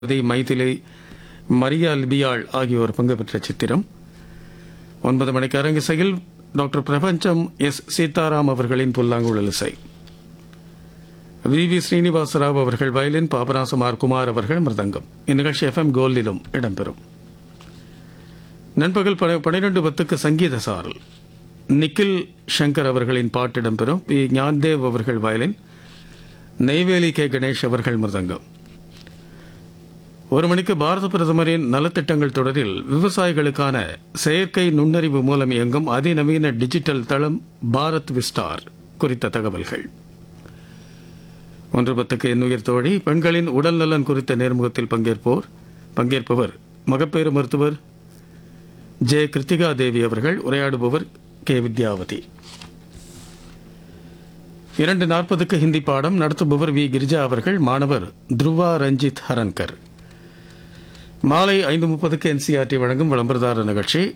தி மைதிலி மரியா லிபியாள் ஆகியோர் பங்கு பெற்ற சித்திரம் ஒன்பது மணிக்கு அரங்கிசையில் டாக்டர் பிரபஞ்சம் எஸ் சீதாராம் அவர்களின் புல்லாங்குழல் இசை வி வி ஸ்ரீனிவாசராவ் அவர்கள் வயலின் பாபநாசமார் குமார் அவர்கள் மிருதங்கம் இந்நிகழ்ச்சி எஃப்எம் கோல்டிலும் இடம்பெறும் நண்பகல் பன- பன்னிரண்டு பத்துக்கு சங்கீத சாரல் நிக்கில் சங்கர் அவர்களின் பாட்டு இடம்பெறும் பி ஞான்தேவ் அவர்கள் வயலின் நெய்வேலி கே கணேஷ் அவர்கள் மிருதங்கம் ஒரு மணிக்கு பாரத பிரதமரின் நலத்திட்டங்கள் தொடரில் விவசாயிகளுக்கான செயற்கை நுண்ணறிவு மூலம் இயங்கும் அதிநவீன டிஜிட்டல் தளம் பாரத் விஸ்டார் குறித்த தகவல்கள் ஒன்று பத்துக்கு எண்ணுயிர் தோழி பெண்களின் உடல் நலன் குறித்த நேர்முகத்தில் பங்கேற்போர் பங்கேற்பவர் மகப்பேறு மருத்துவர் ஜே கிருத்திகா தேவி அவர்கள் உரையாடுபவர் கே வித்யாவதி இரண்டு நாற்பதுக்கு ஹிந்தி பாடம் நடத்துபவர் வி கிரிஜா அவர்கள் மாணவர் துருவா ரஞ்சித் ஹரன்கர் மாலை ஐந்து முப்பதுக்கு என்சிஆர்டி வழங்கும் விளம்பரதார நிகழ்ச்சி